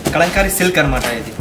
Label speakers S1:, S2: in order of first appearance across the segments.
S1: Kalamkari silk అనమాట ఇది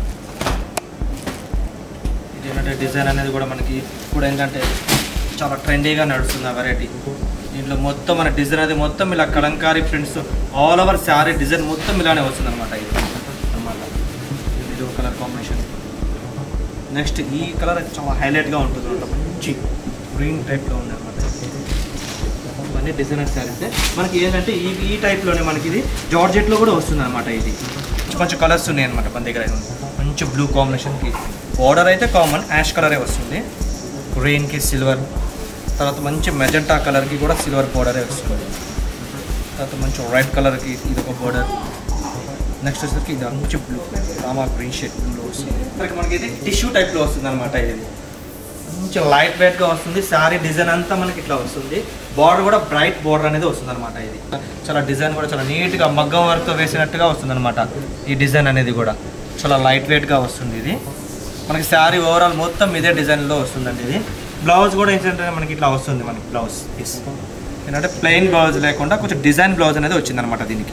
S1: ఇది ఏంటంటే డిజైన్ అనేది కూడా మనకి ఇప్పుడు ఏంటంటే చాలా ట్రెండీగా నడుస్తుంది ఆ వెరైటీ దీంట్లో మొత్తం మన డిజైన్ అది మొత్తం ఇలా kalamkari prints all over saree design మొత్తం ఇలానే వస్తుంది అనమాట ఇది అనమాట ఇది ఒక కలర్ కాంబినేషన్ నెక్స్ట్ ఈ కలర్ చాలా హైలైట్గా ఉంటుంది అనమాట మంచి గ్రీన్ టైప్లో ఉంది అనమాట ఇవన్నీ డిజైనర్ శారీస్ మనకి ఏంటంటే ఈ ఈ టైప్లోనే మనకి ఇది జార్జెట్లో కూడా వస్తుంది అనమాట ఇది కొంచెం కలర్స్ ఉన్నాయి అనమాట మన దగ్గర మంచి బ్లూ కాంబినేషన్కి బార్డర్ అయితే కామన్ యాష్ కలరే వస్తుంది గ్రీన్కి సిల్వర్ తర్వాత మంచి మెజెంటా కలర్కి కూడా సిల్వర్ బార్డరే వస్తుంది తర్వాత మంచి రెడ్ కలర్కి ఇది ఒక బార్డర్ నెక్స్ట్ వచ్చేసరికి ఇది మంచి బ్లూ రామా గ్రీన్ షేడ్ బ్లూలో వస్తుంది ఇక్కడ మనకి ఇది టిష్యూ టైప్లో వస్తుంది అనమాట ఇది కొంచెం లైట్ వెయిట్గా వస్తుంది శారీ డిజైన్ అంతా మనకి ఇట్లా వస్తుంది బార్డర్ కూడా బ్రైట్ బార్డర్ అనేది వస్తుంది అనమాట ఇది చాలా డిజైన్ కూడా చాలా నీట్గా మగ్గం వర్క్తో వేసినట్టుగా వస్తుంది అనమాట ఈ డిజైన్ అనేది కూడా చాలా లైట్ వెయిట్గా వస్తుంది ఇది మనకి శారీ ఓవరాల్ మొత్తం ఇదే డిజైన్లో వస్తుందండి ఇది బ్లౌజ్ కూడా ఏంటంటే మనకి ఇట్లా వస్తుంది మనకి బ్లౌజ్ పీస్ ఏంటంటే ప్లెయిన్ బ్లౌజ్ లేకుండా కొంచెం డిజైన్ బ్లౌజ్ అనేది వచ్చింది అనమాట దీనికి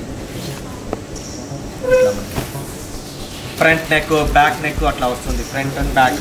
S1: ఫ్రంట్ నెక్ బ్యాక్ నెక్ అట్లా వస్తుంది front and back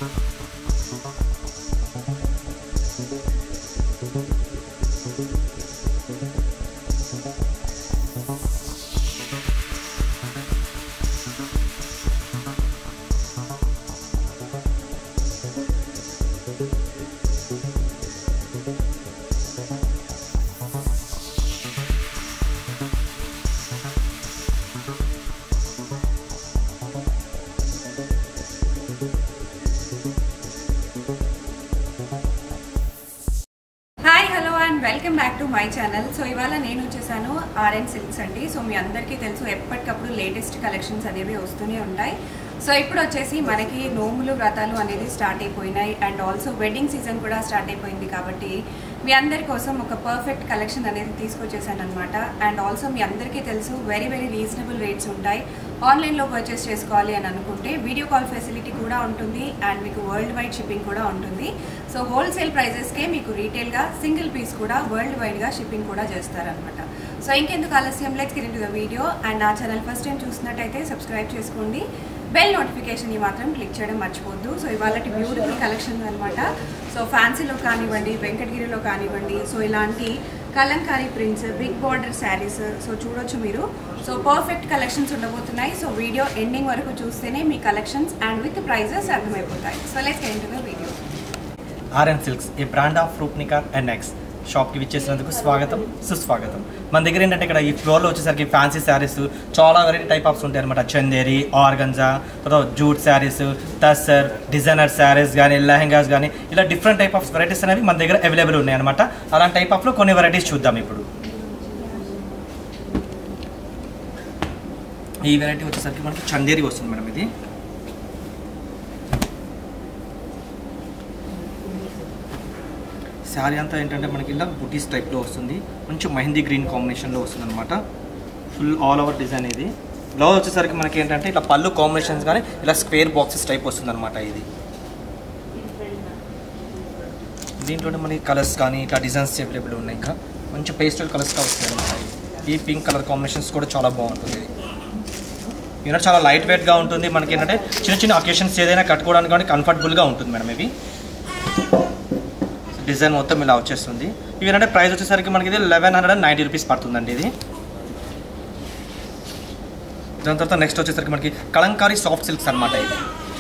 S2: hi hello and welcome back to my channel so ఇవాళ నేను వచ్చేసాను ఆర్ఎన్ సిల్క్స్ అండి సో మీ అందరికీ తెలుసు ఎప్పటికప్పుడు లేటెస్ట్ కలెక్షన్స్ అనేవి వస్తూనే ఉంటాయి సో ఇప్పుడు వచ్చేసి మనకి నోములు వ్రతాలు అనేది స్టార్ట్ అయిపోయినాయి అండ్ ఆల్సో వెడ్డింగ్ సీజన్ కూడా స్టార్ట్ అయిపోయింది కాబట్టి మీ అందరి కోసం ఒక పర్ఫెక్ట్ కలెక్షన్ అనేది తీసుకొచ్చేసాను అనమాట అండ్ ఆల్సో మీ అందరికీ తెలుసు వెరీ వెరీ రీజనబుల్ రేట్స్ ఉంటాయి ఆన్లైన్లో పర్చేస్ చేసుకోవాలి అని అనుకుంటే వీడియో కాల్ ఫెసిలిటీ కూడా ఉంటుంది అండ్ మీకు వరల్డ్ వైడ్ షిప్పింగ్ కూడా ఉంటుంది సో హోల్సేల్ ప్రైజెస్కే మీకు రీటైల్గా సింగిల్ పీస్ కూడా వరల్డ్ వైడ్గా షిప్పింగ్ కూడా చేస్తారనమాట సో ఇంకెందుకు ఆలస్యం let's get to the video and నా ఛానల్ ఫస్ట్ టైం చూసినట్టయితే సబ్స్క్రైబ్ చేసుకోండి బెల్ నోటిఫికేషన్ మాత్రం క్లిక్ చేయడం మర్చిపోద్దు సో ఇవాళ బ్యూటిఫుల్ కలెక్షన్ అనమాట సో ఫ్యాన్సీలో కానివ్వండి వెంకటగిరిలో కానివ్వండి సో ఇలాంటి kalamkari prints big border sarees so చూడొచ్చు మీరు సో పర్ఫెక్ట్ కలెక్షన్స్ ఉండబోతున్నాయి సో వీడియో ఎండింగ్ వరకు చూస్తేనే మీ collections and with prices అర్థమైపోతాయి so let's get to the video
S1: RN silks a brand of Roopnika and next షాప్కి విచ్చేసినందుకు స్వాగతం సుస్వాగతం మన దగ్గర ఏంటంటే ఇక్కడ ఈ ఫ్లోర్లో వచ్చేసరికి ఫ్యాన్సీ శారీస్ చాలా వెరైటీ టైప్ ఆఫ్స్ ఉంటాయి అనమాట చందేరి ఆర్గంజా తర్వాత jute sarees tussar designer sarees కానీ లెహంగాస్ కానీ ఇలా డిఫరెంట్ టైప్ ఆఫ్ వెరైటీస్ అనేవి మన దగ్గర అవైలబుల్ ఉన్నాయి అనమాట అలాంటి టైప్ ఆఫ్లో కొన్ని వెరైటీస్ చూద్దాం ఇప్పుడు ఈ వెరైటీ వచ్చేసరికి మనకి చందేరి వస్తుంది మేడం ఇది శారీ అంతా ఏంటంటే మనకి ఇలా బుటీస్ టైప్లో వస్తుంది మంచి మెహందీ గ్రీన్ కాంబినేషన్లో వస్తుంది అనమాట ఫుల్ ఆల్ ఓవర్ డిజైన్ ఇది బ్లౌజ్ వచ్చేసరికి మనకి ఏంటంటే ఇట్లా పళ్ళు కాంబినేషన్స్ కానీ ఇలా స్క్వేర్ బాక్సెస్ టైప్ వస్తుంది అనమాట ఇది దీంట్లోనే మనకి కలర్స్ కానీ ఇట్లా డిజైన్స్ అవైలబుల్ ఉన్నాయి ఇంకా మంచి పేస్టల్ కలర్స్గా వస్తుంది అనమాట ఈ పింక్ కలర్ కాంబినేషన్స్ కూడా చాలా బాగుంటుంది ఇది చాలా లైట్ వెయిట్గా ఉంటుంది మనకి ఏంటంటే చిన్న చిన్న అకేషన్స్ ఏదైనా కట్టుకోవడానికి కానీ కంఫర్టబుల్గా ఉంటుంది మేడం ఇవి డిజైన్ మొత్తం ఇలా వచ్చేస్తుంది ఇవి ఏంటంటే ప్రైస్ వచ్చేసరికి మనకి ఇది eleven hundred and ninety rupees పడుతుందండి ఇది దాని తర్వాత నెక్స్ట్ వచ్చేసరికి మనకి కలంకారీ సాఫ్ట్ సిల్క్స్ అనమాట ఇది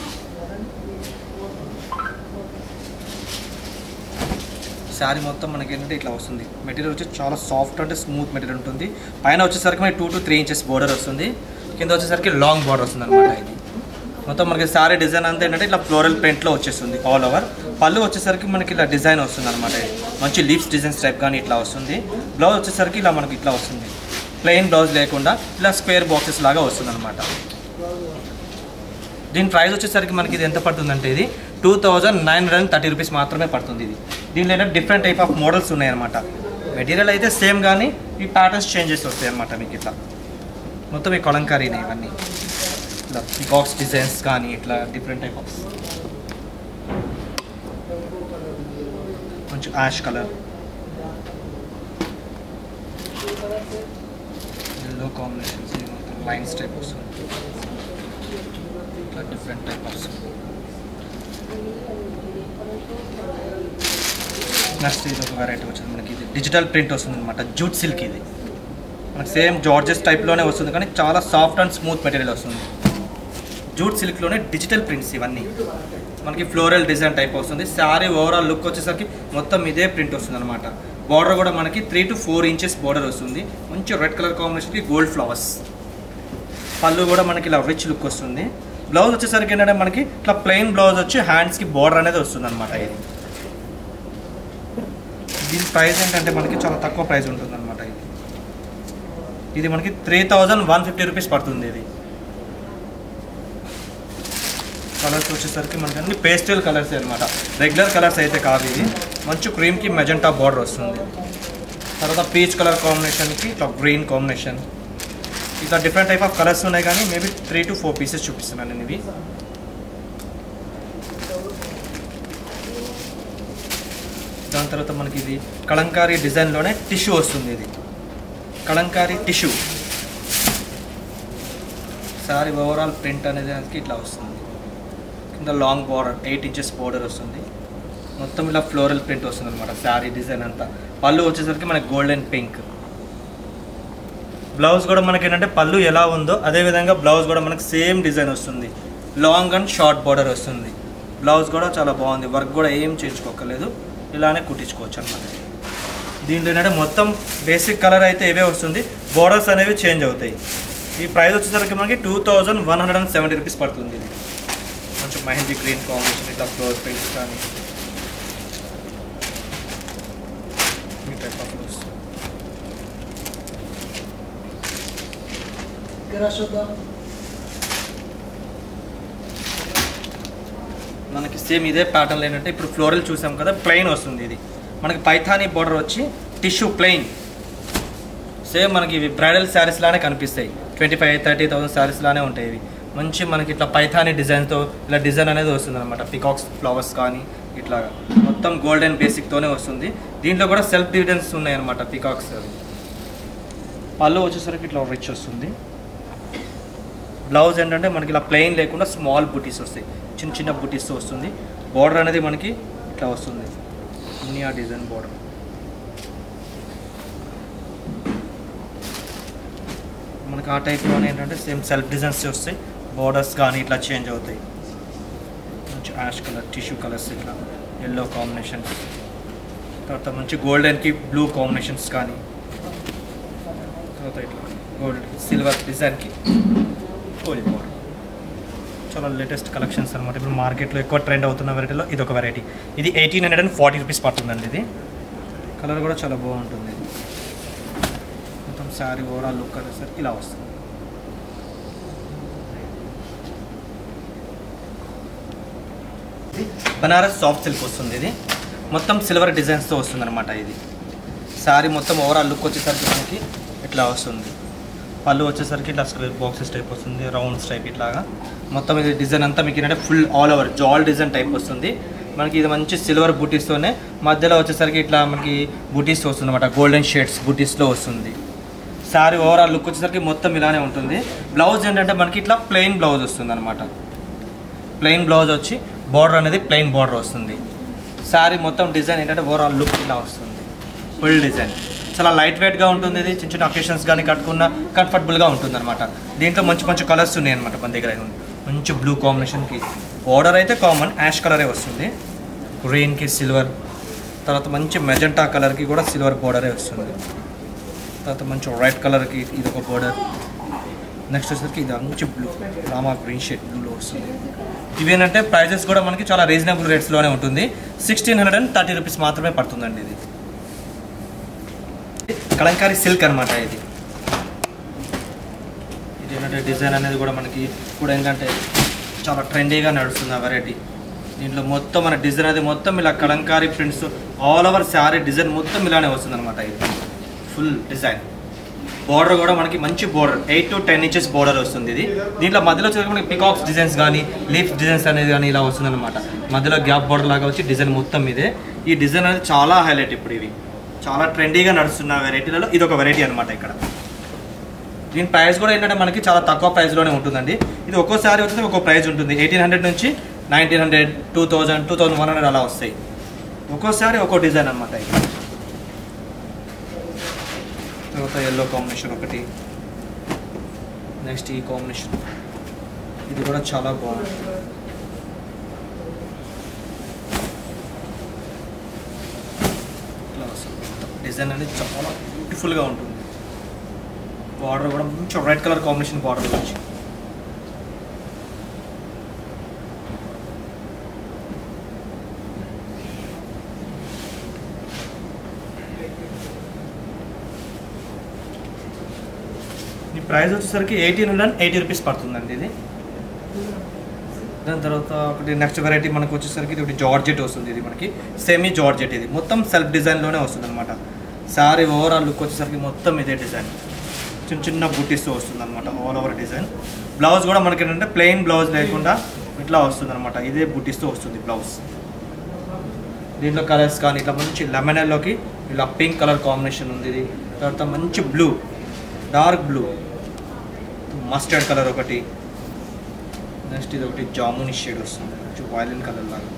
S1: శారీ మొత్తం మనకి ఏంటంటే ఇట్లా వస్తుంది మెటీరియల్ వచ్చి చాలా సాఫ్ట్ అంటే స్మూత్ మెటీరియల్ ఉంటుంది పైన వచ్చేసరికి మనకి two to three inches border వస్తుంది కింద వచ్చేసరికి లాంగ్ బార్డర్ వస్తుంది అనమాట ఇది మొత్తం మనకి శారీ డిజైన్ అంతా ఏంటంటే ఇట్లా ఫ్లోరల్ ప్రింట్లో వచ్చేస్తుంది ఆల్ ఓవర్ పళ్ళు వచ్చేసరికి మనకి ఇలా డిజైన్ వస్తుంది అనమాట మంచి లీవ్స్ డిజైన్స్ టైప్ కానీ ఇట్లా వస్తుంది బ్లౌజ్ వచ్చేసరికి ఇలా మనకి ఇట్లా వస్తుంది ప్లెయిన్ బ్లౌజ్ లేకుండా ఇలా స్క్వేర్ బాక్సెస్ లాగా వస్తుంది అనమాట దీని ప్రైస్ వచ్చేసరికి మనకి ఇది ఎంత పడుతుందంటే ఇది two thousand nine hundred and thirty rupees మాత్రమే పడుతుంది ఇది దీంట్లో ఏంటంటే డిఫరెంట్ టైప్ ఆఫ్ మోడల్స్ ఉన్నాయన్నమాట మెటీరియల్ అయితే సేమ్ కానీ ఈ ప్యాటర్న్స్ చేంజెస్ వస్తాయి అనమాట మీకు ఇట్లా మొత్తం ఈ కొలంకారీనే ఇవన్నీ ఇట్లా బాక్స్ డిజైన్స్ కానీ ఇట్లా డిఫరెంట్ టైప్ ఆఫ్ మంచి ash colour yellow combinations lines type వస్తుంది నెక్స్ట్ ఇది ఒక వెరైటీ వచ్చింది మనకి ఇది డిజిటల్ ప్రింట్ వస్తుంది అనమాట జూట్ సిల్క్ ఇది మనకి సేమ్ జార్జెస్ టైప్లోనే వస్తుంది కానీ చాలా సాఫ్ట్ అండ్ స్మూత్ మెటీరియల్ వస్తుంది జూట్ సిల్క్లోనే డిజిటల్ ప్రింట్స్ ఇవన్నీ మనకి ఫ్లోరల్ డిజైన్ టైప్ వస్తుంది శారీ ఓవరాల్ లుక్ వచ్చేసరికి మొత్తం ఇదే ప్రింట్ వస్తుంది అనమాట బార్డర్ కూడా మనకి three to four inches border వస్తుంది మంచి రెడ్ కలర్ కాంబినేషన్కి గోల్డ్ ఫ్లవర్స్ పళ్ళు కూడా మనకి ఇలా రిచ్ లుక్ వస్తుంది బ్లౌజ్ వచ్చేసరికి ఏంటంటే మనకి ఇట్లా ప్లెయిన్ బ్లౌజ్ వచ్చి హ్యాండ్స్కి బార్డర్ అనేది వస్తుంది అనమాట ఇది దీని ప్రైస్ ఏంటంటే మనకి చాలా తక్కువ ప్రైస్ ఉంటుంది అనమాట ఇది ఇది మనకి three thousand one fifty rupees పడుతుంది ఇది కలర్స్ వచ్చేసరికి మనకి అన్ని పేస్టల్ కలర్స్ అనమాట రెగ్యులర్ కలర్స్ అయితే కాదు ఇది మంచి క్రీమ్కి మెజెంటా బార్డర్ వస్తుంది తర్వాత పీచ్ కలర్ కాంబినేషన్కి ఇట్లా గ్రీన్ కాంబినేషన్ ఇట్లా డిఫరెంట్ టైప్ ఆఫ్ కలర్స్ ఉన్నాయి కానీ maybe three to four pieces చూపిస్తున్నాను నేను ఇవి దాని తర్వాత మనకి ఇది కలంకారీ డిజైన్లోనే టిష్యూ వస్తుంది ఇది kalamkari tissue saree overall print అనేది దానికి ఇట్లా వస్తుంది కింద long border eight inches border వస్తుంది మొత్తం ఇలా ఫ్లోరల్ ప్రింట్ వస్తుంది అనమాట శారీ డిజైన్ అంతా పళ్ళు వచ్చేసరికి మనకి గోల్డెన్ పింక్ బ్లౌజ్ కూడా మనకి ఏంటంటే పళ్ళు ఎలా ఉందో అదే విధంగా బ్లౌజ్ కూడా మనకి సేమ్ డిజైన్ వస్తుంది లాంగ్ అండ్ షార్ట్ బార్డర్ వస్తుంది బ్లౌజ్ కూడా చాలా బాగుంది వర్క్ కూడా ఏం చేయించుకోకలేదు ఇలానే కుట్టించుకోవచ్చు అనమాట దీంట్లో ఏంటంటే మొత్తం బేసిక్ కలర్ అయితే ఇవే వస్తుంది బోర్డర్స్ అనేవి చేంజ్ అవుతాయి ఈ ప్రైస్ వచ్చేసరికి మనకి two thousand one hundred and seventy rupees పడుతుంది ఇది కొంచెం మెహందీ గ్రీన్ కాంబినేషన్ ఇట్లా ఫ్లోర్ ప్రింట్స్ కానీ ఈ టైప్ ఆఫ్ ఫ్లోర్స్ మనకి సేమ్ ఇదే ప్యాటర్న్ ఏంటంటే ఇప్పుడు ఫ్లోరల్ చూసాం కదా ప్లెయిన్ వస్తుంది ఇది మనకి పైథానీ బార్డర్ వచ్చి టిష్యూ ప్లెయిన్ సేమ్ మనకి ఇవి బ్రైడల్ శారీస్ లానే కనిపిస్తాయి twenty five thirty thousand sarees లానే ఉంటాయి ఇవి మంచి మనకి ఇట్లా పైథానీ డిజైన్తో ఇలా డిజైన్ అనేది వస్తుంది అనమాట పికాక్స్ ఫ్లవర్స్ కానీ ఇట్లా మొత్తం గోల్డెన్ బేసిక్తోనే వస్తుంది దీంట్లో కూడా సెల్ఫ్ డివిడెన్స్ ఉన్నాయి అనమాట పికాక్స్ పళ్ళు వచ్చేసరికి ఇట్లా రిచ్ వస్తుంది బ్లౌజ్ ఏంటంటే మనకి ఇలా ప్లెయిన్ లేకుండా స్మాల్ బుటీస్ వస్తాయి చిన్న చిన్న బుటీస్తో వస్తుంది బార్డర్ అనేది మనకి ఇట్లా వస్తుంది మునియా డిజైన్ బార్డర్ మనకి ఆ టైప్లోనే ఏంటంటే సేమ్ సెల్ఫ్ డిజైన్స్ వస్తాయి బార్డర్స్ కానీ ఇట్లా చేంజ్ అవుతాయి మంచి యాష్ కలర్ టిష్యూ కలర్స్ ఇట్లా ఎల్లో కాంబినేషన్స్ తర్వాత మంచి గోల్డెన్కి బ్లూ కాంబినేషన్స్ కానీ తర్వాత ఇట్లా గోల్డ్ సిల్వర్ డిజైన్కి గోల్డ్ బార్డర్ చాలా లేటెస్ట్ కలెక్షన్స్ అనమాట ఇప్పుడు మార్కెట్లో ఎక్కువ ట్రెండ్ అవుతున్న వెరైటీలో ఇది ఒక వెరైటీ ఇది eighteen hundred and forty rupees పడుతుందండి ఇది కలర్ కూడా చాలా బాగుంటుంది మొత్తం శారీ ఓవరాల్ లుక్ అనేసరికి ఇలా వస్తుంది ఇది బనారస్ సాఫ్ట్ సిల్క్ వస్తుంది ఇది మొత్తం సిల్వర్ డిజైన్స్తో వస్తుంది అనమాట ఇది శారీ మొత్తం ఓవరాల్ లుక్ వచ్చేసరికి మనకి ఇట్లా వస్తుంది పళ్ళు వచ్చేసరికి ఇట్లా స్క్వేర్ బాక్సెస్ టైప్ వస్తుంది రౌండ్స్ టైప్ ఇట్లాగా మొత్తం ఇది డిజైన్ అంతా మీకు ఏంటంటే full all over jaal design type వస్తుంది మనకి ఇది మంచి సిల్వర్ బూటీస్తోనే మధ్యలో వచ్చేసరికి ఇట్లా మనకి బూటీస్ వస్తుంది అనమాట గోల్డెన్ షేడ్స్ బూటీస్లో వస్తుంది శారీ ఓవరాల్ లుక్ వచ్చేసరికి మొత్తం ఇలానే ఉంటుంది బ్లౌజ్ ఏంటంటే మనకి ఇట్లా ప్లెయిన్ బ్లౌజ్ వస్తుంది అనమాట ప్లెయిన్ బ్లౌజ్ వచ్చి బార్డర్ అనేది ప్లెయిన్ బార్డర్ వస్తుంది శారీ మొత్తం డిజైన్ ఏంటంటే ఓవరాల్ లుక్ ఇలా వస్తుంది ఫుల్ డిజైన్ చాలా లైట్ వెయిట్గా ఉంటుంది ఇది చిన్న చిన్న అకేషన్స్ కానీ కట్టుకున్న కంఫర్టబుల్గా ఉంటుంది అనమాట దీంట్లో మంచి మంచి కలర్స్ ఉన్నాయి అనమాట మన దగ్గర మంచి బ్లూ కాంబినేషన్కి బార్డర్ అయితే కామన్ యాష్ కలరే వస్తుంది గ్రీన్కి సిల్వర్ తర్వాత మంచి మెజెంటా కలర్కి కూడా సిల్వర్ బార్డరే వస్తుంది తర్వాత మంచి రెడ్ కలర్కి ఇది ఒక బార్డర్ నెక్స్ట్ వచ్చేసరికి ఇది మంచి బ్లూ రామా గ్రీన్ షేడ్ బ్లూలో వస్తుంది ఇవి ఏంటంటే ప్రైజెస్ కూడా మనకి చాలా రీజనబుల్ రేట్స్లోనే ఉంటుంది sixteen hundred and thirty rupees మాత్రమే పడుతుందండి ఇది కలంకారీ సిల్క్ అనమాట ఇది ఇది ఏంటంటే డిజైన్ అనేది కూడా మనకి ఇప్పుడు ఏంటంటే చాలా ట్రెండీగా నడుస్తుంది ఆ వెరైటీ దీంట్లో మొత్తం మన డిజైన్ అనేది మొత్తం ఇలా kalamkari prints all over saree design మొత్తం ఇలానే వస్తుంది అనమాట ఇది ఫుల్ డిజైన్ బార్డర్ కూడా మనకి మంచి border eight to ten inches border వస్తుంది ఇది దీంట్లో మధ్యలో వచ్చేసరికి మనకి పికాక్స్ డిజైన్స్ కానీ లీఫ్ డిజైన్స్ అనేది కానీ ఇలా వస్తుంది అనమాట మధ్యలో గ్యాప్ బార్డర్ లాగా వచ్చి డిజైన్ మొత్తం ఇదే ఈ డిజైన్ అనేది చాలా హైలైట్ ఇప్పుడు ఇవి చాలా ట్రెండీగా నడుస్తున్న వెరైటీలలో ఇది ఒక వెరైటీ అనమాట ఇక్కడ దీని ప్రైస్ కూడా ఏంటంటే మనకి చాలా తక్కువ ప్రైస్లోనే ఉంటుందండి ఇది ఒక్కోసారి వచ్చేసి ఒక్కో ప్రైస్ ఉంటుంది ఎయిటీన్ హండ్రెడ్ నుంచి nineteen hundred two thousand two thousand one hundred అలా వస్తాయి ఒక్కోసారి ఒక్కో డిజైన్ అనమాట ఇది తర్వాత ఎల్లో కాంబినేషన్ ఒకటి నెక్స్ట్ ఈ కాంబినేషన్ ఇది కూడా చాలా బాగుంది ఇట్లా వస్తుంది డిజైన్ అనేది చాలా బ్యూటిఫుల్గా ఉంటుంది బార్డర్ కూడా మంచి రెడ్ కలర్ కాంబినేషన్ బార్డర్ వచ్చి ఈ ప్రైస్ వచ్చేసరికి ఎయిటీన్ హండ్రెడ్ ఎయిటీ రూపీస్ పడుతుందండి ఇది దాని తర్వాత ఒకటి నెక్స్ట్ వెరైటీ మనకు వచ్చేసరికి ఇది ఒకటి జార్జెట్ వస్తుంది ఇది మనకి సెమీ జార్జెట్ ఇది మొత్తం సెల్ఫ్ డిజైన్లోనే వస్తుంది అనమాట సారీ ఓవరాల్ లుక్ వచ్చేసరికి మొత్తం ఇదే డిజైన్ చిన్న చిన్న బుట్టిస్తూ వస్తుంది అనమాట ఆల్ ఓవర్ డిజైన్ బ్లౌజ్ కూడా మనకి ఏంటంటే ప్లెయిన్ బ్లౌజ్ లేకుండా ఇట్లా వస్తుంది అనమాట ఇదే బుట్టిస్తూ వస్తుంది బ్లౌజ్ దీంట్లో కలర్స్ కానీ ఇట్లా మంచి లెమన్ ఎల్లోకి ఇలా పింక్ కలర్ కాంబినేషన్ ఉంది ఇది తర్వాత మంచి blue dark blue mustard colour ఒకటి నెక్స్ట్ ఇది ఒకటి జాముని షేడ్ వస్తుంది మంచి వైలెన్ కలర్ లాగా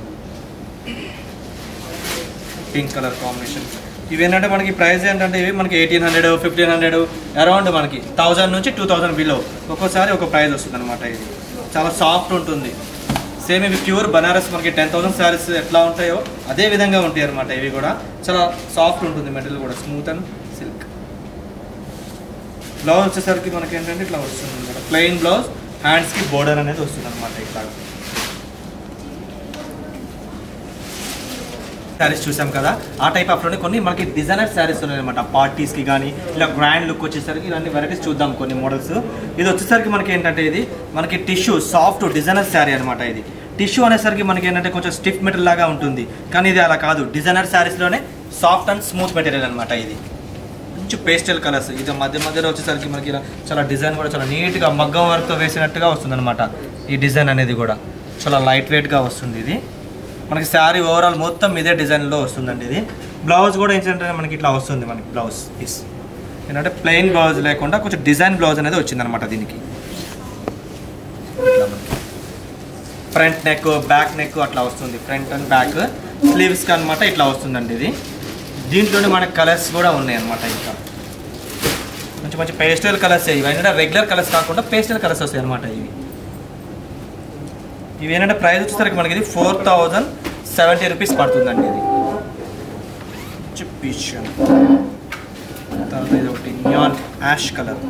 S1: పింక్ కలర్ కాంబినేషన్ ఇవి ఏంటంటే మనకి ప్రైస్ ఏంటంటే ఇవి మనకి eighteen hundred fifteen hundred around మనకి థౌజండ్ నుంచి టూ థౌజండ్ బిలో ఒక్కోసారి ఒక ప్రైస్ వస్తుంది అనమాట ఇది చాలా సాఫ్ట్ ఉంటుంది సేమ్ ఇవి ప్యూర్ బనారస్ మనకి టెన్ థౌసండ్ శారీస్ ఎట్లా ఉంటాయో అదే విధంగా ఉంటాయి అనమాట ఇవి కూడా చాలా సాఫ్ట్ ఉంటుంది మెటీరియల్ కూడా స్మూత్ అండ్ సిల్క్ బ్లౌజ్ వచ్చేసరికి మనకి ఏంటంటే ఇట్లా వస్తుంది అనమాట ప్లెయిన్ బ్లౌజ్ హ్యాండ్స్కి బోర్డర్ అనేది వస్తుంది అనమాట ఇట్లా శారీస్ చూసాం కదా ఆ టైప్ ఆఫ్లోనే కొన్ని మనకి డిజైనర్ శారీస్ ఉన్నాయన్నమాట పార్టీస్కి కానీ ఇలా గ్రాండ్ లుక్ వచ్చేసరికి ఇలాంటి వెరైటీస్ చూద్దాం కొన్ని మోడల్స్ ఇది వచ్చేసరికి మనకి ఏంటంటే ఇది మనకి టిష్యూ సాఫ్ట్ డిజైనర్ శారీ అనమాట ఇది టిష్యూ అనేసరికి మనకి ఏంటంటే కొంచెం స్టిఫ్ మెటీరియల్ లాగా ఉంటుంది కానీ ఇది అలా కాదు డిజైనర్ శారీస్లోనే సాఫ్ట్ అండ్ స్మూత్ మెటీరియల్ అనమాట ఇది మంచి పేస్టల్ కలర్స్ ఇది మధ్య మధ్యలో వచ్చేసరికి మనకి ఇలా చాలా డిజైన్ కూడా చాలా నీట్గా మగ్గం వర్క్తో వేసినట్టుగా వస్తుంది అనమాట ఈ డిజైన్ అనేది కూడా చాలా లైట్ వెయిట్గా వస్తుంది ఇది మనకి శారీ ఓవరాల్ మొత్తం ఇదే డిజైన్లో వస్తుందండి ఇది బ్లౌజ్ కూడా ఏంటంటే మనకి ఇట్లా వస్తుంది మనకి బ్లౌజ్ పీస్ ఏంటంటే ప్లెయిన్ బ్లౌజ్ లేకుండా కొంచెం డిజైన్ బ్లౌజ్ అనేది వచ్చిందనమాట దీనికి ఫ్రంట్ నెక్ బ్యాక్ నెక్ అట్లా వస్తుంది ఫ్రంట్ అండ్ బ్యాక్ స్లీవ్స్కి అనమాట ఇట్లా వస్తుందండి ఇది దీంట్లోనే మనకి కలర్స్ కూడా ఉన్నాయి అనమాట ఇంకా మంచి మంచి పేస్టల్ కలర్స్ ఇవి ఏంటంటే రెగ్యులర్ కలర్స్ కాకుండా పేస్టల్ కలర్స్ వస్తాయి అనమాట ఇవి ఇవి ఏంటంటే ప్రైస్ వచ్చేసరికి మనకి ఇది ఫోర్ థౌజండ్ సెవెంటీ రూపీస్ పడుతుందండి ఇది మంచి పీచ్ తర్వాత ఇది ఒకటి న్యాన్ యాష్ కలర్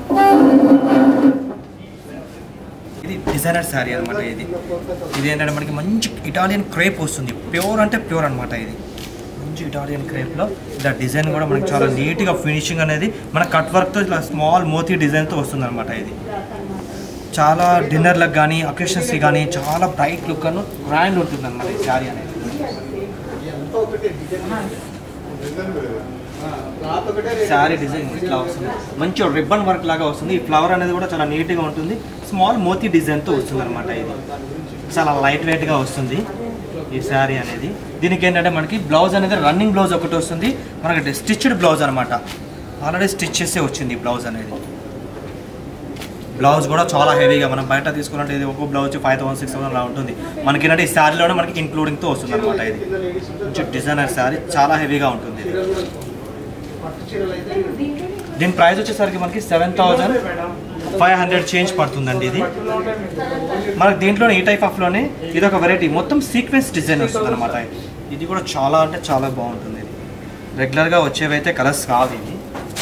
S1: ఇది డిజైనర్ శారీ అనమాట ఇది ఇది ఏంటంటే మనకి మంచి ఇటాలియన్ క్రేప్ వస్తుంది ప్యూర్ అంటే ప్యూర్ అనమాట ఇది మంచి ఇటాలియన్ క్రేప్లో ఇలా డిజైన్ కూడా మనకి చాలా నీట్గా ఫినిషింగ్ అనేది మన కట్ వర్క్తో ఇట్లా స్మాల్ మోతీ డిజైన్తో వస్తుంది అనమాట ఇది చాలా డిన్నర్లకు కానీ అకేషన్స్కి కానీ చాలా బ్రైట్ లుక్ అను గ్రాండ్ ఉంటుంది అనమాట ఈ శారీ అనేది శారీ డిజైన్ ఇట్లా వస్తుంది మంచి రిబ్బన్ వర్క్ లాగా వస్తుంది ఈ ఫ్లవర్ అనేది కూడా చాలా నీట్గా ఉంటుంది స్మాల్ మోతీ డిజైన్తో వస్తుంది అనమాట ఇది చాలా లైట్ వెయిట్గా వస్తుంది ఈ శారీ అనేది దీనికి ఏంటంటే మనకి బ్లౌజ్ అనేది రన్నింగ్ బ్లౌజ్ ఒకటి వస్తుంది మనకి స్టిచ్డ్ బ్లౌజ్ అనమాట ఆల్రెడీ స్టిచ్ చేసే వచ్చింది ఈ బ్లౌజ్ అనేది బ్లౌజ్ కూడా చాలా హెవీగా మనం బయట తీసుకున్నట్టు ఇది ఒక్కో blouse five thousand six thousand అలా ఉంటుంది మనకి ఏంటంటే ఈ శారీలోనే మనకి ఇంక్లూడింగ్తో వస్తుంది అనమాట ఇది మంచి డిజైనర్ శారీ చాలా హెవీగా ఉంటుంది ఇది దీని ప్రైస్ వచ్చేసరికి మనకి seven thousand five hundred change పడుతుందండి ఇది మనకి దీంట్లోనే ఈ టైప్ ఆఫ్లోనే ఇది ఒక వెరైటీ మొత్తం సీక్వెన్స్ డిజైన్ వస్తుంది అనమాట ఇది కూడా చాలా అంటే చాలా బాగుంటుంది ఇది రెగ్యులర్గా వచ్చేవైతే కలర్స్ కాదు ఇది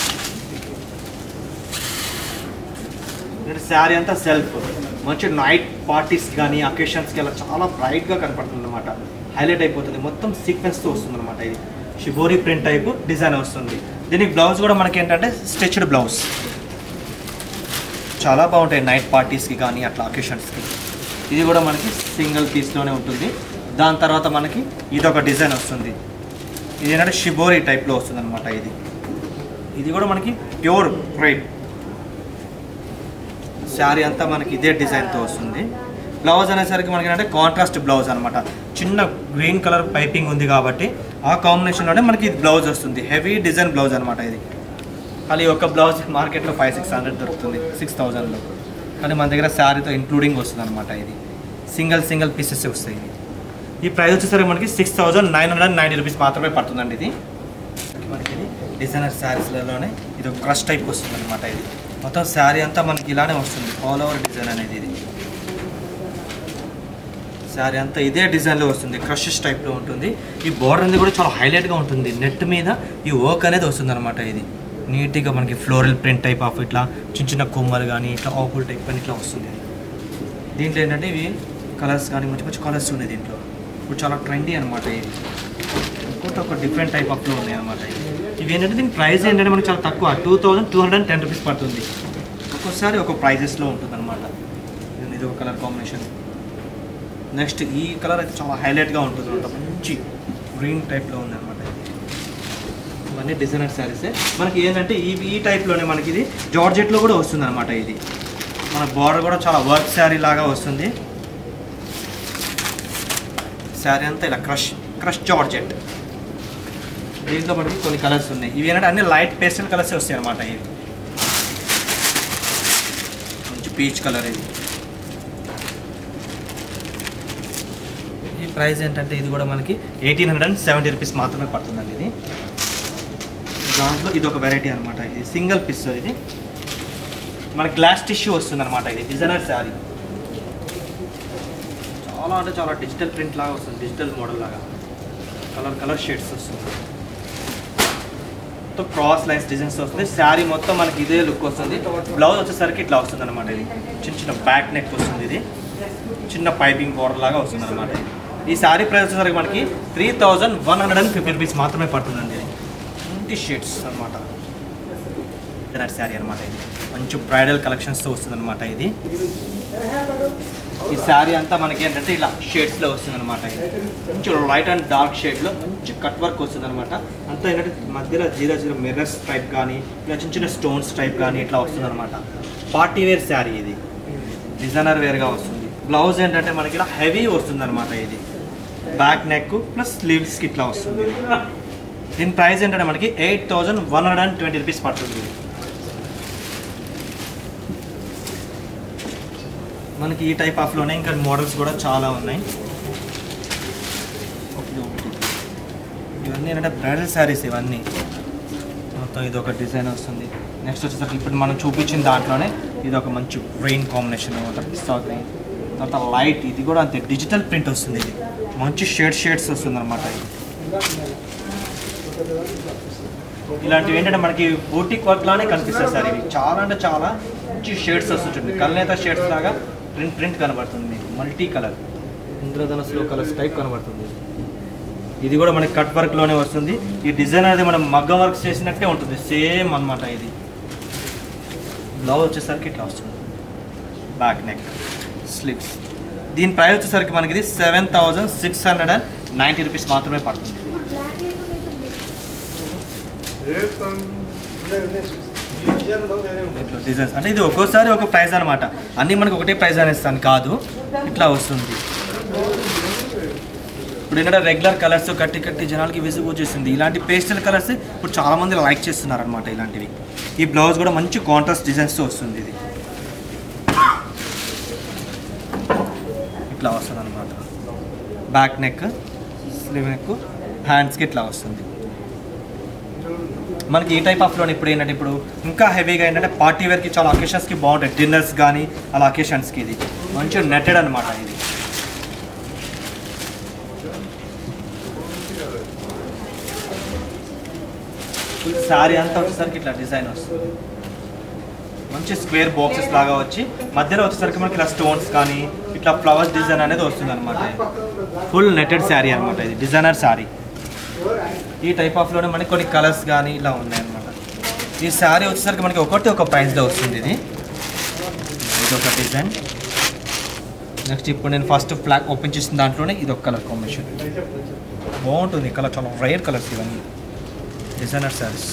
S1: శారీ అంతా సెల్ఫ్ మంచి నైట్ పార్టీస్ కానీ అకేషన్స్కి అలా చాలా బ్రైట్గా కనపడుతుంది అనమాట హైలైట్ అయిపోతుంది మొత్తం సీక్వెన్స్తో వస్తుంది అనమాట ఇది షిబోరి ప్రింట్ టైప్ డిజైన్ వస్తుంది దీనికి బ్లౌజ్ కూడా మనకి ఏంటంటే స్టిచ్డ్ బ్లౌజ్ చాలా బాగుంటాయి నైట్ పార్టీస్కి కానీ అట్లా అకేషన్స్కి ఇది కూడా మనకి సింగిల్ పీస్లోనే ఉంటుంది దాని తర్వాత మనకి ఇది ఒక డిజైన్ వస్తుంది ఇది ఏంటంటే షిబోరి టైప్లో వస్తుంది అనమాట ఇది ఇది కూడా మనకి ప్యూర్ క్రేప్ శారీ అంతా మనకి ఇదే డిజైన్తో వస్తుంది బ్లౌజ్ అనేసరికి మనకి ఏంటంటే కాంట్రాస్ట్ బ్లౌజ్ అనమాట చిన్న గ్రీన్ కలర్ పైపింగ్ ఉంది కాబట్టి ఆ కాంబినేషన్లోనే మనకి ఇది బ్లౌజ్ వస్తుంది హెవీ డిజైన్ బ్లౌజ్ అనమాట ఇది కానీ ఒక బ్లౌజ్ మార్కెట్లో ఫైవ్ సిక్స్ హండ్రెడ్ దొరుకుతుంది సిక్స్ థౌజండ్లో కానీ మన దగ్గర శారీతో ఇంక్లూడింగ్ వస్తుంది అనమాట ఇది సింగిల్ సింగిల్ పీసెస్ వస్తాయి ఇవి ఈ ప్రైస్ వచ్చేసరికి మనకి six thousand nine hundred ninety rupees మాత్రమే పడుతుందండి ఇది మనకి ఇది డిజైనర్ శారీస్లలోనే ఇది ఒక క్రష్ టైప్ వస్తుంది అనమాట ఇది మొత్తం శారీ అంతా మనకి ఇలానే వస్తుంది ఆల్ ఓవర్ డిజైన్ అనేది ఇది శారీ అంతా ఇదే డిజైన్లో వస్తుంది క్రషెస్ టైప్లో ఉంటుంది ఈ బోర్డర్ అనేది కూడా చాలా హైలైట్గా ఉంటుంది నెట్ మీద ఈ వర్క్ అనేది వస్తుంది అనమాట ఇది నీట్గా మనకి ఫ్లోరల్ ప్రింట్ టైప్ ఆఫ్ ఇట్లా చిన్న చిన్న కొమ్మలు కానీ ఇట్లా ఆకుల్ టైప్ కానీ ఇట్లా వస్తుంది ఇది దీంట్లో ఏంటంటే ఇవి కలర్స్ కానీ మంచి మంచి కలర్స్ ఉన్నాయి దీంట్లో ఇప్పుడు చాలా ట్రెండీ అనమాట ఇది ఇంకోటి ఒక డిఫరెంట్ టైప్ ఆఫ్లో ఉన్నాయి అనమాట ఇవి ఇవి ఏంటంటే దీని ప్రైస్ ఏంటంటే మనకి చాలా తక్కువ two thousand two hundred ten rupees పడుతుంది ఒక్కోసారి ఒక ప్రైజెస్లో ఉంటుంది అనమాట ఇది ఒక కలర్ కాంబినేషన్ నెక్స్ట్ ఈ కలర్ అయితే చాలా హైలైట్గా ఉంటుంది అనమాట మంచి గ్రీన్ టైప్లో ఉంది అనమాట ఇవన్నీ డిజైనర్ శారీసే మనకి ఏంటంటే ఈ ఈ టైప్లోనే మనకి ఇది జార్జెట్లో కూడా వస్తుంది అనమాట ఇది మన బార్డర్ కూడా చాలా వర్క్ శారీ లాగా వస్తుంది శారీ అంతా ఇలా క్రష్ క్రష్ జార్జెట్ దీంట్లో మనకి కొన్ని కలర్స్ ఉన్నాయి ఇవి ఏంటంటే అన్ని లైట్ పేస్టల్ కలర్స్ వస్తాయి అనమాట ఇవి మంచి పీచ్ కలర్ ఇది ఈ ప్రైస్ ఏంటంటే ఇది కూడా మనకి eighteen hundred and seventy rupees మాత్రమే పడుతుందండి ఇది దాంట్లో ఇది ఒక వెరైటీ అనమాట ఇది సింగిల్ పీస్ ఇది మన గ్లాస్ టిష్యూ వస్తుంది అనమాట ఇది డిజైనర్ శారీ చాలా అంటే చాలా డిజిటల్ ప్రింట్ లాగా వస్తుంది డిజిటల్ మోడల్ లాగా కలర్ కలర్ షేడ్స్ వస్తుంది మొత్తం క్రాస్ లైన్స్ డిజైన్స్ వస్తుంది శారీ మొత్తం మనకి ఇదే లుక్ వస్తుంది బ్లౌజ్ వచ్చేసరికి ఇట్లా వస్తుంది అనమాట ఇది చిన్న చిన్న బ్యాక్ నెక్ వస్తుంది ఇది చిన్న పైపింగ్ బోర్డర్ లాగా వస్తుంది అనమాట ఈ శారీ ప్రైస్ వచ్చేసరికి మనకి three thousand one hundred and fifty rupees మాత్రమే పడుతుందండి ఇది ట్వంటీ షేడ్స్ అనమాట డిజైనర్ శారీ అనమాట ఇది మంచి బ్రైడల్ కలెక్షన్స్తో వస్తుంది అనమాట ఇది ఈ శారీ అంతా మనకి ఏంటంటే ఇలా షేడ్స్లో వస్తుంది అనమాట మంచి లైట్ అండ్ డార్క్ షేడ్లో మంచి కట్ వర్క్ వస్తుంది అనమాట అంతా ఏంటంటే మధ్యలో జీరో జీరో మిర్రర్స్ టైప్ కానీ ఇలా చిన్న చిన్న స్టోన్స్ టైప్ కానీ ఇట్లా వస్తుంది అనమాట పార్టీ వేర్ శారీ ఇది డిజైనర్ వేర్గా వస్తుంది బ్లౌజ్ ఏంటంటే మనకి ఇలా హెవీ వస్తుంది అనమాట ఇది బ్యాక్ నెక్ ప్లస్ స్లీవ్స్కి ఇట్లా వస్తుంది దీని ప్రైస్ ఏంటంటే మనకి eight thousand one hundred and twenty rupees పడుతుంది మనకి ఈ టైప్ ఆఫ్లోనే ఇంకా మోడల్స్ కూడా చాలా ఉన్నాయి ఒకటి ఒకటి. ఇవన్నీ ఏంటంటే బ్రైడల్ శారీస్ ఇవన్నీ మొత్తం ఇది ఒక డిజైన్ వస్తుంది నెక్స్ట్ వచ్చేసరికి ఇప్పుడు మనం చూపించిన దాంట్లోనే ఇది ఒక మంచి గ్రీన్ కాంబినేషన్ అనమాట పిస్తా గ్రీన్ తర్వాత లైట్ ఇది కూడా అంతే డిజిటల్ ప్రింట్ వస్తుంది ఇది మంచి షేడ్ షేడ్స్ వస్తుంది అనమాట ఇది ఇలాంటివి ఏంటంటే మనకి బూటిక్ వర్క్ లానే కనిపిస్తుంది సార్ ఇవి చాలా అంటే చాలా మంచి షేడ్స్ వస్తుంటుంది కల్నేత షేడ్స్ లాగా ప్రింట్ ప్రింట్ కనబడుతుంది మీకు మల్టీ కలర్ ఇంద్రధనస్లో కలర్స్ టైప్ కనబడుతుంది ఇది కూడా మనకి కట్ వర్క్లోనే వస్తుంది ఈ డిజైన్ అనేది మనం మగ్గం వర్క్ చేసినట్టే ఉంటుంది సేమ్ అన్నమాట ఇది బ్లౌజ్ వచ్చేసరికి ఇట్లా వస్తుంది బ్యాక్ నెక్ స్లిప్స్ దీని ప్రైస్ వచ్చేసరికి మనకి ఇది seven thousand six hundred and ninety rupees మాత్రమే పడుతుంది ఇట్లా డిజైన్స్ అంటే ఇది ఒక్కోసారి ఒక ప్రైస్ అనమాట అన్నీ మనకి ఒకటే ప్రైస్ అనేస్తాను కాదు ఇట్లా వస్తుంది ఇప్పుడు ఏంటంటే రెగ్యులర్ కలర్స్ కట్టి కట్టి జనాలకి విసుగు వచ్చేసింది ఇలాంటి పేస్టల్ కలర్స్ ఇప్పుడు చాలా మంది లైక్ చేస్తున్నారు అనమాట ఇలాంటివి ఈ బ్లౌజ్ కూడా మంచి కాంట్రాస్ట్ డిజైన్స్తో వస్తుంది ఇది ఇట్లా వస్తుంది అనమాట బ్యాక్ నెక్ స్లీవ్ నెక్ హ్యాండ్స్కి ఇట్లా వస్తుంది మనకి ఈ టైప్ ఆఫ్లో ఇప్పుడు ఏంటంటే ఇప్పుడు ఇంకా హెవీగా ఏంటంటే పార్టీ వేర్కి చాలా అకేషన్స్కి బాగుంటాయి డిన్నర్స్ కానీ అలా అకేషన్స్కి ఇది మంచిగా నెట్టెడ్ అనమాట ఇది ఫుల్ శారీ అంతా వచ్చేసరికి ఇట్లా డిజైన్ వస్తుంది మంచి స్క్వేర్ బాక్సెస్ లాగా వచ్చి మధ్యలో వచ్చేసరికి మనకి ఇలా స్టోన్స్ కానీ ఇట్లా ఫ్లవర్స్ డిజైన్ అనేది వస్తుంది అనమాట ఫుల్ నెట్టెడ్ శారీ అనమాట ఇది డిజైనర్ శారీ ఈ టైప్ ఆఫ్లోనే మనకి కొన్ని కలర్స్ కానీ ఇలా ఉన్నాయి అనమాట ఈ శారీ వచ్చేసరికి మనకి ఒకటి ఒక ప్రైస్లో వస్తుంది ఇది ఇది ఒక డిజైన్ నెక్స్ట్ ఇప్పుడు నేను ఫస్ట్ ఫ్లాగ్ ఓపెన్ చేసిన దాంట్లోనే ఇది ఒక కలర్ కాంబినేషన్ బాగుంటుంది కలర్ చాలా రైర్ కలర్స్ ఇవన్నీ designer saris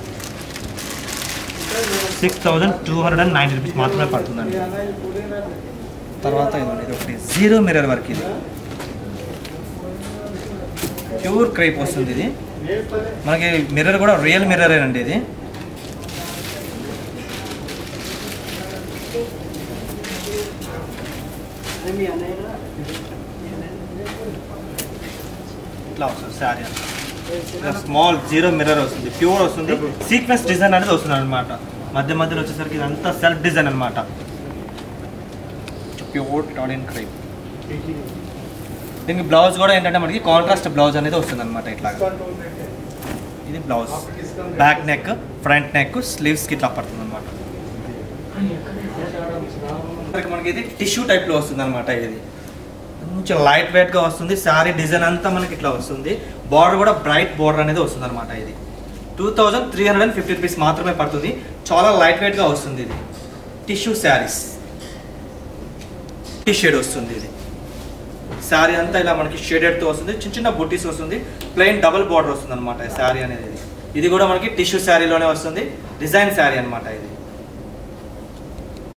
S1: six thousand two hundred and ninety rupees మాత్రమే పడుతుందండి తర్వాత ఇదిగోండి, ఇది ఒకటి జీరో మిర్రర్ వర్క్ ఇది ప్యూర్ క్రేప్ వస్తుంది ఇది మనకి మిర్రర్ కూడా రియల్ మిర్రరేనండి ఇది ఇట్లా వస్తుంది శారీ అంతా స్మాల్ జీరో మిర్రర్ వస్తుంది ప్యూర్ వస్తుంది సీక్వెన్స్ డిజైన్ అనేది వస్తుంది అనమాట మధ్య మధ్యలో వచ్చేసరికి ఇదంతా సెల్ఫ్ డిజైన్ అనమాట ప్యూర్ టాలిన్ క్రైప్ దీనికి బ్లౌజ్ కూడా ఏంటంటే మనకి కాంట్రాస్ట్ బ్లౌజ్ అనేది వస్తుంది అనమాట ఇట్లా ఇది blouse back neck front neck స్లీవ్స్కి ఇట్లా పడుతుంది అనమాట మనకి ఇది టిష్యూ టైప్లో వస్తుంది అనమాట ఇది కొంచెం లైట్ వెయిట్గా వస్తుంది శారీ డిజైన్ అంతా మనకి ఇట్లా వస్తుంది బార్డర్ కూడా బ్రైట్ బార్డర్ అనేది వస్తుంది అనమాట ఇది two thousand three hundred and fifty rupees మాత్రమే పడుతుంది చాలా లైట్ వెయిట్గా వస్తుంది ఇది టిష్యూ శారీస్ టీ షేడ్ వస్తుంది ఇది శారీ అంతా ఇలా మనకి షేడెడ్తో వస్తుంది చిన్న చిన్న బుట్టీస్ వస్తుంది ప్లెయిన్ డబుల్ బార్డర్ వస్తుంది అనమాట శారీ అనేది ఇది ఇది కూడా మనకి టిష్యూ శారీలోనే వస్తుంది డిజైన్ శారీ అనమాట ఇది